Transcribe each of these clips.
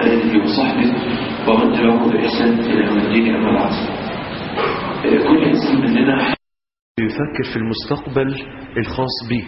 آله وصحبه ومن تبعه بإحسان إلى يوم الدين أما بعد كل إنسان مننا يفكر في المستقبل الخاص به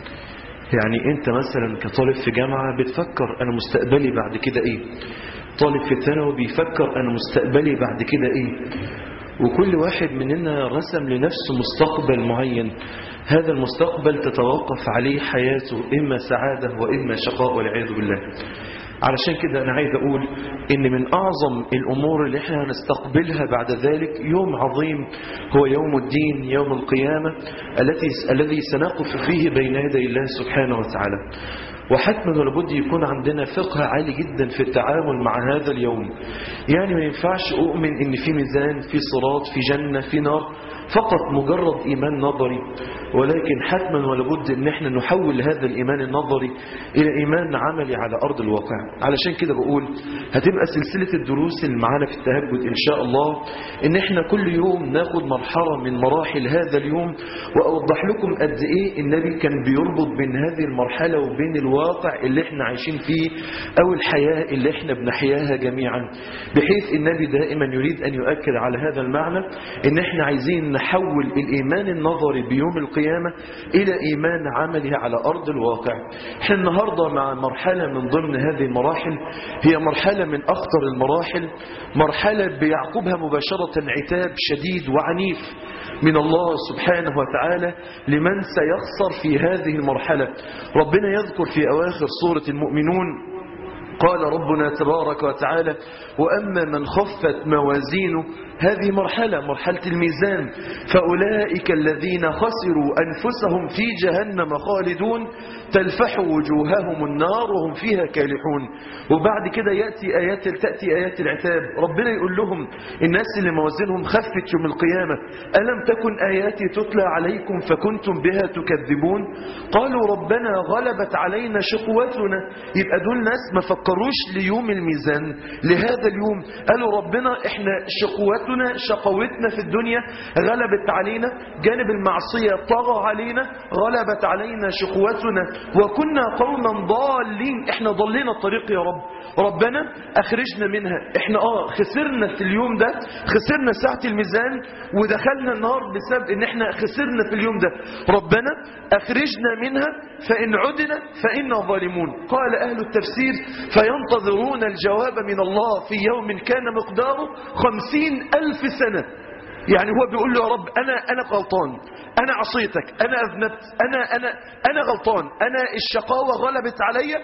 يعني انت مثلا كطالب في جامعة بتفكر انا مستقبلي بعد كده ايه طالب في الثانوي بيفكر انا مستقبلي بعد كده ايه وكل واحد مننا رسم لنفسه مستقبل معين هذا المستقبل تتوقف عليه حياته إما سعادة وإما شقاء والعياذ بالله علشان كده أنا عايز أقول إن من أعظم الأمور اللي إحنا هنستقبلها بعد ذلك يوم عظيم هو يوم الدين يوم القيامة التي الذي سنقف فيه بين يدي الله سبحانه وتعالى وحتما ولابد يكون عندنا فقه عالي جدا في التعامل مع هذا اليوم يعني ما ينفعش أؤمن إن في ميزان في صراط في جنة في نار فقط مجرد إيمان نظري ولكن حتما ولابد ان احنا نحول هذا الإيمان النظري إلى إيمان عملي على أرض الواقع علشان كده بقول هتبقى سلسلة الدروس اللي معانا في التهجد إن شاء الله إن احنا كل يوم ناخد مرحلة من مراحل هذا اليوم وأوضح لكم قد إيه النبي كان بيربط بين هذه المرحلة وبين الواقع اللي احنا عايشين فيه أو الحياة اللي احنا بنحياها جميعا بحيث النبي دائما يريد أن يؤكد على هذا المعنى إن احنا عايزين نحول الإيمان النظري بيوم القيامة إلى إيمان عملي على أرض الواقع احنا النهاردة مع مرحلة من ضمن هذه المراحل هي مرحلة من أخطر المراحل مرحلة بيعقبها مباشرة عتاب شديد وعنيف من الله سبحانه وتعالى لمن سيخسر في هذه المرحلة ربنا يذكر في أواخر سورة المؤمنون قال ربنا تبارك وتعالى وأما من خفت موازينه هذه مرحلة مرحلة الميزان فأولئك الذين خسروا أنفسهم في جهنم خالدون تلفح وجوههم النار وهم فيها كالحون وبعد كده يأتي آيات تأتي آيات العتاب ربنا يقول لهم الناس اللي موازينهم خفت يوم القيامة ألم تكن آياتي تتلى عليكم فكنتم بها تكذبون قالوا ربنا غلبت علينا شقوتنا يبقى دول ناس ما فكروش ليوم الميزان لهذا اليوم قالوا ربنا احنا شقوتنا شقوتنا في الدنيا غلبت علينا جانب المعصية طغى علينا غلبت علينا شقوتنا وكنا قوما ضالين احنا ضلينا الطريق يا رب ربنا اخرجنا منها احنا اه خسرنا في اليوم ده خسرنا ساعة الميزان ودخلنا النار بسبب ان احنا خسرنا في اليوم ده ربنا اخرجنا منها فان عدنا فإنا ظالمون قال اهل التفسير فينتظرون الجواب من الله في يوم كان مقداره خمسين ألف سنة يعني هو بيقول له يا رب أنا, أنا غلطان أنا عصيتك أنا أذنبت أنا, أنا, أنا غلطان أنا الشقاوة غلبت عليا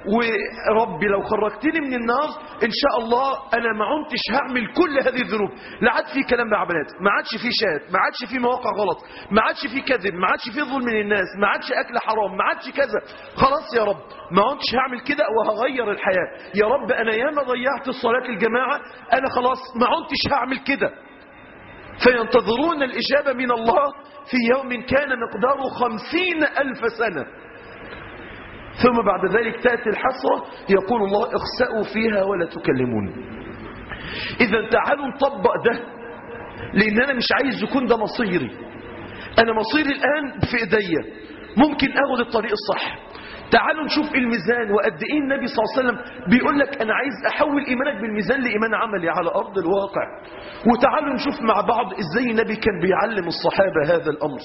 وربي لو خرجتني من النار إن شاء الله أنا ما عدتش هعمل كل هذه الذنوب لا عاد في كلام بعبلات ما عادش في شات ما عادش في مواقع غلط ما عادش في كذب ما عادش في ظلم من الناس ما عادش أكل حرام ما عادش كذا خلاص يا رب ما عدتش هعمل كده وهغير الحياة يا رب أنا ياما ضيعت الصلاة الجماعة أنا خلاص ما عدتش هعمل كده فينتظرون الإجابة من الله في يوم كان مقداره خمسين ألف سنة ثم بعد ذلك تأتي الحسرة يقول الله اخسأوا فيها ولا تكلمون إذا تعالوا نطبق ده لأن أنا مش عايز يكون ده مصيري أنا مصيري الآن في إيديا ممكن أخذ الطريق الصح تعالوا نشوف الميزان وقد ايه النبي صلى الله عليه وسلم بيقول لك انا عايز احول ايمانك بالميزان لايمان عملي على ارض الواقع وتعالوا نشوف مع بعض ازاي النبي كان بيعلم الصحابه هذا الامر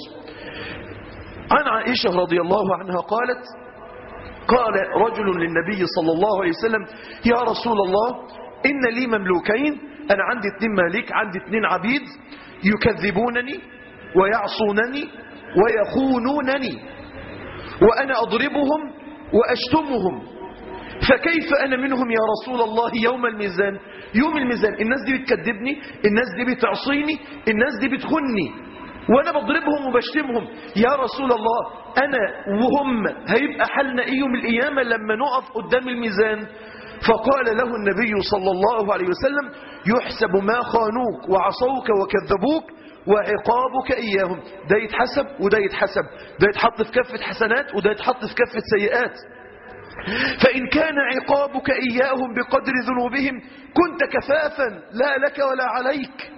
عن عائشه رضي الله عنها قالت قال رجل للنبي صلى الله عليه وسلم يا رسول الله ان لي مملوكين انا عندي اتنين مالك عندي اتنين عبيد يكذبونني ويعصونني ويخونونني وأنا أضربهم وأشتمهم فكيف أنا منهم يا رسول الله يوم الميزان يوم الميزان الناس دي بتكذبني الناس دي بتعصيني الناس دي بتخني وأنا بضربهم وبشتمهم يا رسول الله أنا وهم هيبقى حالنا إيه يوم القيامة لما نقف قدام الميزان فقال له النبي صلى الله عليه وسلم يحسب ما خانوك وعصوك وكذبوك وعقابك إياهم ده يتحسب وده يتحسب ده يتحط في كفة حسنات وده يتحط في كفة سيئات فإن كان عقابك إياهم بقدر ذنوبهم كنت كفافا لا لك ولا عليك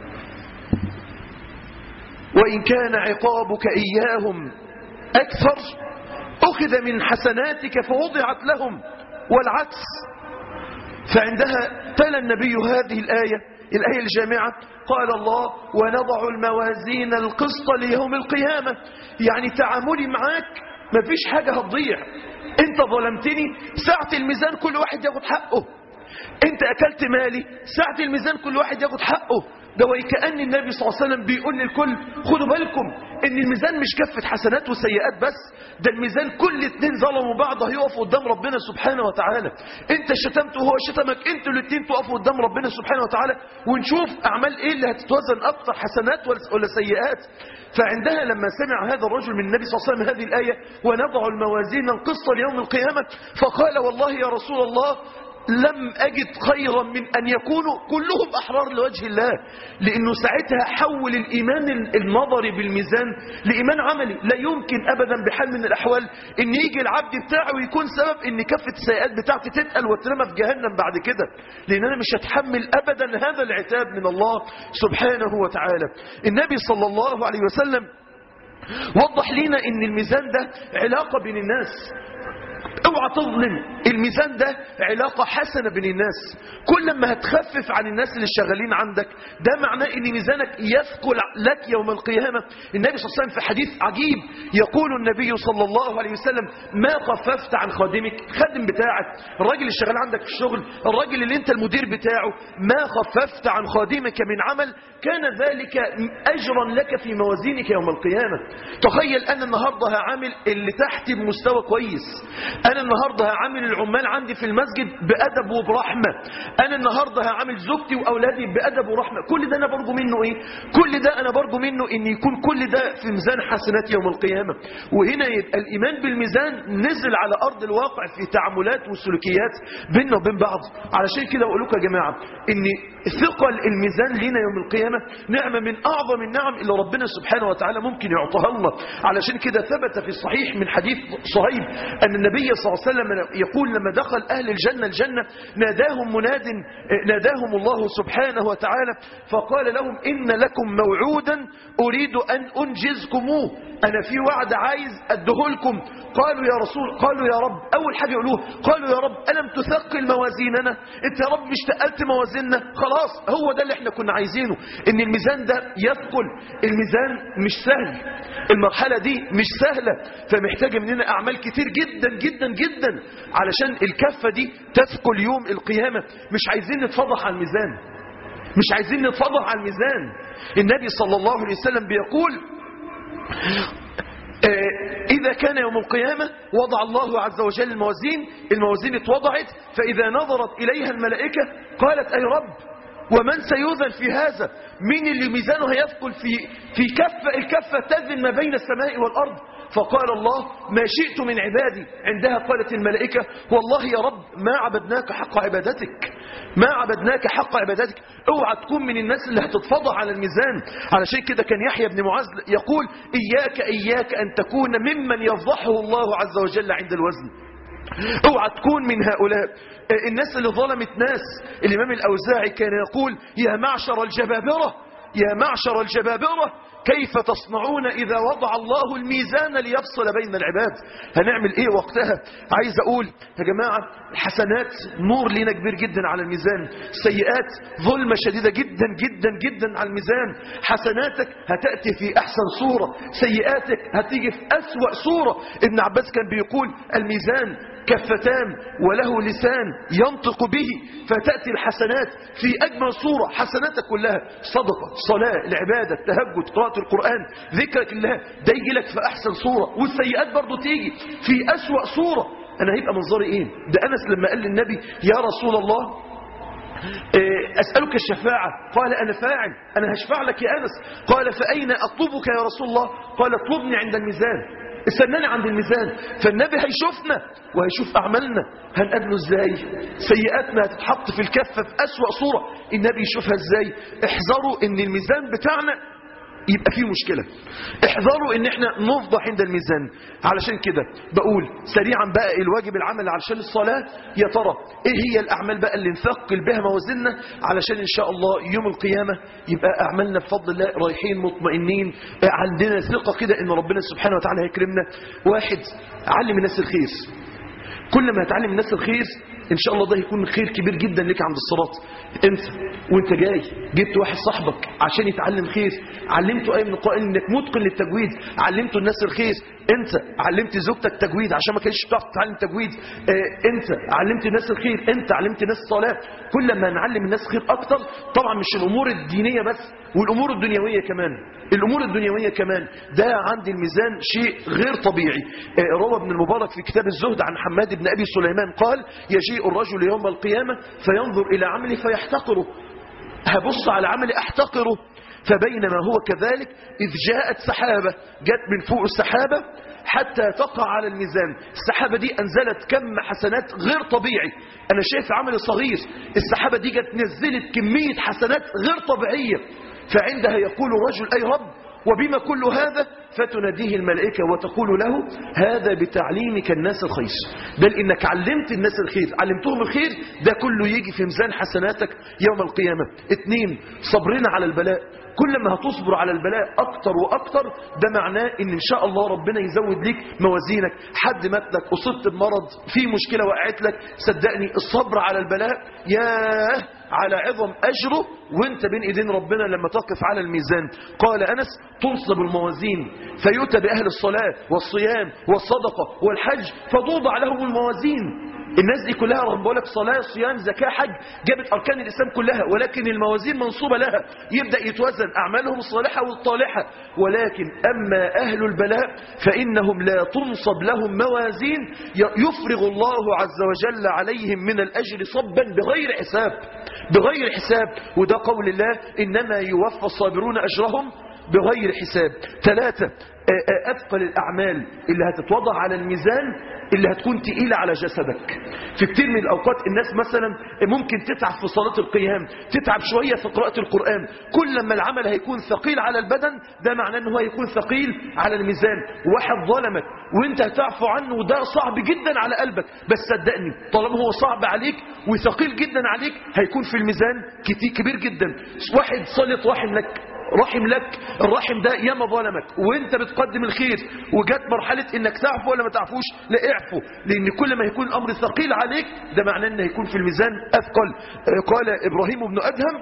وإن كان عقابك إياهم أكثر أخذ من حسناتك فوضعت لهم والعكس فعندها تلا النبي هذه الآية الآية الجامعة قال الله ونضع الموازين القسط ليوم القيامة يعني تعاملي معاك مفيش حاجة هتضيع انت ظلمتني ساعة الميزان كل واحد ياخد حقه انت اكلت مالي ساعة الميزان كل واحد ياخد حقه ده وكأن النبي صلى الله عليه وسلم بيقول للكل خدوا بالكم ان الميزان مش كفة حسنات وسيئات بس ده الميزان كل اتنين ظلموا بعض هيقفوا قدام ربنا سبحانه وتعالى انت شتمته وهو شتمك انتوا الاتنين تقفوا قدام ربنا سبحانه وتعالى ونشوف اعمال ايه اللي هتتوزن اكتر حسنات ولا سيئات فعندها لما سمع هذا الرجل من النبي صلى الله عليه وسلم هذه الآية ونضع الموازين القصة ليوم القيامة فقال والله يا رسول الله لم أجد خيرا من أن يكونوا كلهم أحرار لوجه الله لأنه ساعتها حول الإيمان النظري بالميزان لإيمان عملي لا يمكن أبدا بحال من الأحوال أن يجي العبد بتاعه ويكون سبب أن كفة السيئات بتاعتي تتقل وترمى في جهنم بعد كده لأن أنا مش هتحمل أبدا هذا العتاب من الله سبحانه وتعالى النبي صلى الله عليه وسلم وضح لنا أن الميزان ده علاقة بين الناس اوعى تظلم الميزان ده علاقة حسنة بين الناس كل ما هتخفف عن الناس اللي شغالين عندك ده معناه ان ميزانك يثقل لك يوم القيامة النبي صلى الله عليه وسلم في حديث عجيب يقول النبي صلى الله عليه وسلم ما خففت عن خادمك خادم بتاعك الراجل اللي شغال عندك في الشغل الراجل اللي انت المدير بتاعه ما خففت عن خادمك من عمل كان ذلك اجرا لك في موازينك يوم القيامة تخيل انا النهاردة هعامل اللي تحتي بمستوى كويس انا النهاردة هعامل العمال عندي في المسجد بأدب وبرحمة انا النهاردة هعامل زوجتي واولادي بأدب ورحمة كل ده انا برجو منه ايه كل ده انا برجو منه ان يكون كل ده في ميزان حسنات يوم القيامة وهنا يبقى الايمان بالميزان نزل على ارض الواقع في تعاملات وسلوكيات بيننا وبين بعض علشان كده اقول لكم يا جماعة ان ثقل الميزان هنا يوم القيامة نعمة من اعظم النعم اللي ربنا سبحانه وتعالى ممكن يعطيها لنا علشان كده ثبت في الصحيح من حديث صهيب ان النبي صلى الله عليه وسلم يقول لما دخل أهل الجنة الجنة ناداهم مناد ناداهم الله سبحانه وتعالى فقال لهم إن لكم موعودا أريد أن أنجزكموه أنا في وعد عايز أدهلكم قالوا يا رسول قالوا يا رب أول حاجة يقولوه قالوا يا رب ألم تثقل موازيننا أنت يا رب مش تقلت موازيننا خلاص هو ده اللي احنا كنا عايزينه إن الميزان ده يثقل الميزان مش سهل المرحلة دي مش سهلة فمحتاجة مننا أعمال كتير جدا جدا جدا علشان الكفة دي تثقل يوم القيامة مش عايزين نتفضح على الميزان مش عايزين نتفضح على الميزان النبي صلى الله عليه وسلم بيقول إذا كان يوم القيامة وضع الله عز وجل الموازين الموازين اتوضعت فإذا نظرت إليها الملائكة قالت أي رب ومن سيوزن في هذا مين اللي ميزانه هيثقل في في كفة الكفة تزن ما بين السماء والأرض فقال الله ما شئت من عبادي عندها قالت الملائكة والله يا رب ما عبدناك حق عبادتك ما عبدناك حق عبادتك اوعى تكون من الناس اللي هتتفضح على الميزان علشان كده كان يحيى بن معاذ يقول إياك إياك أن تكون ممن يفضحه الله عز وجل عند الوزن اوعى تكون من هؤلاء الناس اللي ظلمت ناس الإمام الأوزاعي كان يقول يا معشر الجبابرة يا معشر الجبابرة كيف تصنعون إذا وضع الله الميزان ليفصل بين العباد هنعمل إيه وقتها عايز أقول يا جماعة الحسنات نور لنا كبير جدا على الميزان السيئات ظلمة شديدة جدا جدا جدا على الميزان حسناتك هتأتي في أحسن صورة سيئاتك هتيجي في أسوأ صورة ابن عباس كان بيقول الميزان كفتان وله لسان ينطق به فتأتي الحسنات في أجمل صورة حسناتك كلها صدقة صلاة العبادة التهجد قراءة القرآن ذكرك الله ده يجي لك في أحسن صورة والسيئات برضو تيجي في أسوأ صورة أنا هيبقى منظري إيه ده أنس لما قال للنبي يا رسول الله أسألك الشفاعة قال أنا فاعل أنا هشفع لك يا أنس قال فأين أطلبك يا رسول الله قال اطلبني عند الميزان استناني عند الميزان فالنبي هيشوفنا وهيشوف أعمالنا هنقابله ازاي سيئاتنا هتتحط في الكفة في أسوأ صورة النبي يشوفها ازاي احذروا ان الميزان بتاعنا يبقى فيه مشكلة احذروا ان احنا نفضح عند الميزان علشان كده بقول سريعا بقى الواجب العمل علشان الصلاة يا ترى ايه هي الاعمال بقى اللي نثقل بها موازيننا علشان ان شاء الله يوم القيامة يبقى اعمالنا بفضل الله رايحين مطمئنين عندنا ثقة كده ان ربنا سبحانه وتعالى هيكرمنا واحد علم الناس الخير كل ما هتعلم الناس الخير ان شاء الله ده يكون خير كبير جدا لك عند الصراط انت وانت جاي جبت واحد صاحبك عشان يتعلم خير علمته ايه من القران انك متقن للتجويد علمته الناس الخير انت علمت زوجتك تجويد عشان ما كانش بتعرف تتعلم تجويد اه انت علمت الناس الخير انت علمت الناس الصلاه كل ما نعلم الناس خير اكتر طبعا مش الامور الدينيه بس والامور الدنيويه كمان الامور الدنيويه كمان ده عند الميزان شيء غير طبيعي اه روى ابن المبارك في كتاب الزهد عن حماد بن ابي سليمان قال يجيء الرجل يوم القيامه فينظر الى عمله فيحتقره هبص على عملي احتقره فبينما هو كذلك إذ جاءت سحابة جت من فوق السحابة حتى تقع على الميزان السحابة دي أنزلت كم حسنات غير طبيعي أنا شايف عمل صغير السحابة دي جت نزلت كمية حسنات غير طبيعية فعندها يقول الرجل أي رب وبما كل هذا فتناديه الملائكة وتقول له هذا بتعليمك الناس الخير بل إنك علمت الناس الخير علمتهم الخير ده كله يجي في ميزان حسناتك يوم القيامة اتنين صبرنا على البلاء كل ما هتصبر على البلاء أكتر وأكتر ده معناه إن إن شاء الله ربنا يزود لك موازينك حد مات لك أصبت بمرض في مشكلة وقعت لك صدقني الصبر على البلاء ياه على عظم أجره وانت بين ايدين ربنا لما تقف على الميزان قال أنس تنصب الموازين فيؤتى بأهل الصلاة والصيام والصدقة والحج فتوضع لهم الموازين الناس دي كلها رغم بقول لك صلاة صيام زكاة حج جابت أركان الإسلام كلها ولكن الموازين منصوبة لها يبدأ يتوزن أعمالهم الصالحة والطالحة ولكن أما أهل البلاء فإنهم لا تنصب لهم موازين يفرغ الله عز وجل عليهم من الأجر صبا بغير حساب بغير حساب وده قول الله إنما يوفى الصابرون أجرهم بغير حساب ثلاثة أثقل الأعمال اللي هتتوضع على الميزان اللي هتكون تقيلة على جسدك في كتير من الأوقات الناس مثلا ممكن تتعب في صلاة القيام تتعب شوية في قراءة القرآن كل ما العمل هيكون ثقيل على البدن ده معناه أنه هيكون ثقيل على الميزان واحد ظلمك وانت هتعفو عنه وده صعب جدا على قلبك بس صدقني طالما هو صعب عليك وثقيل جدا عليك هيكون في الميزان كتير كبير جدا واحد صلت رحم لك رحم لك الرحم ده ياما ظلمك وانت بتقدم الخير وجات مرحلة انك تعفو ولا ما تعفوش لا اعفو لان كل ما يكون الامر ثقيل عليك ده معناه انه هيكون في الميزان اثقل قال ابراهيم بن ادهم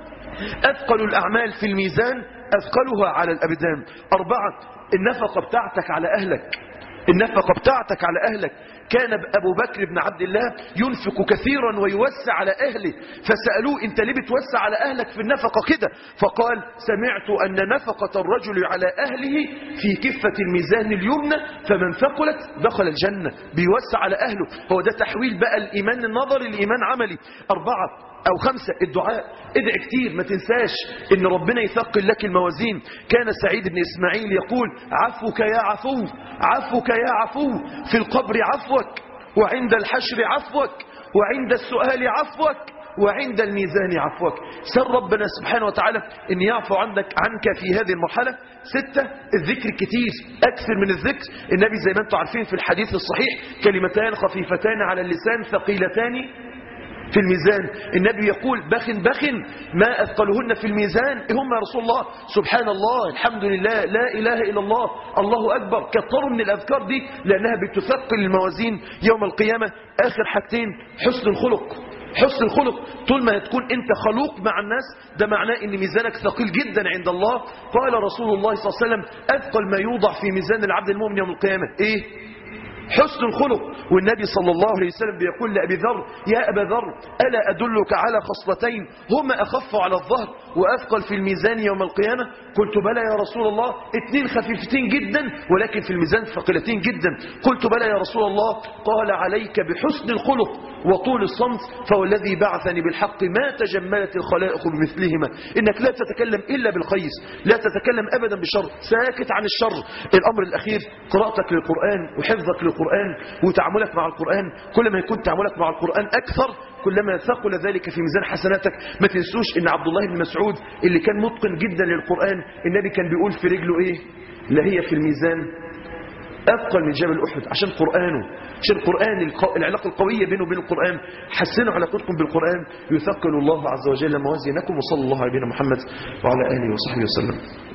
اثقل الاعمال في الميزان اثقلها على الابدان اربعة النفقة بتاعتك على اهلك النفقة بتاعتك على أهلك كان أبو بكر بن عبد الله ينفق كثيرا ويوسع على أهله فسألوه أنت ليه بتوسع على أهلك في النفقة كده فقال سمعت أن نفقة الرجل على أهله في كفة الميزان اليمنى فمن ثقلت دخل الجنة بيوسع على أهله هو ده تحويل بقى الإيمان النظري لإيمان عملي أربعة أو خمسة الدعاء ادعي كتير ما تنساش ان ربنا يثقل لك الموازين كان سعيد بن إسماعيل يقول عفوك يا عفو عفوك يا عفو في القبر عفوك وعند الحشر عفوك وعند السؤال عفوك وعند الميزان عفوك سر ربنا سبحانه وتعالى ان يعفو عنك عنك في هذه المرحلة ستة الذكر كتير أكثر من الذكر النبي زي ما انتم عارفين في الحديث الصحيح كلمتان خفيفتان على اللسان ثقيلتان في الميزان النبي يقول بخ بخ ما أثقلهن في الميزان إيه هم يا رسول الله سبحان الله الحمد لله لا إله إلا الله الله أكبر كثروا من الأذكار دي لأنها بتثقل الموازين يوم القيامة آخر حاجتين حسن الخلق حسن الخلق طول ما تكون انت خلوق مع الناس ده معناه ان ميزانك ثقيل جدا عند الله قال رسول الله صلى الله عليه وسلم اثقل ما يوضع في ميزان العبد المؤمن يوم القيامه ايه حسن الخلق والنبي صلى الله عليه وسلم بيقول لأبي ذر يا أبا ذر ألا أدلك على خصلتين هما أخف على الظهر وأثقل في الميزان يوم القيامة قلت بلى يا رسول الله اتنين خفيفتين جدا ولكن في الميزان ثقلتين جدا قلت بلى يا رسول الله قال عليك بحسن الخلق وطول الصمت فوالذي بعثني بالحق ما تجملت الخلائق بمثلهما إنك لا تتكلم إلا بالخير لا تتكلم أبدا بشر ساكت عن الشر الأمر الأخير قراءتك للقرآن وحفظك للقرآن وتعاملك مع القرآن كل ما يكون تعاملك مع القرآن أكثر كلما ثقل ذلك في ميزان حسناتك ما تنسوش ان عبد الله بن مسعود اللي كان متقن جدا للقرآن النبي كان بيقول في رجله ايه لا هي في الميزان أثقل من جبل أحد عشان قرآنه عشان القرآن القو... العلاقة القوية بينه وبين القرآن حسنوا علاقتكم بالقرآن يثقل الله عز وجل موازينكم وصلى الله على نبينا محمد وعلى آله وصحبه وسلم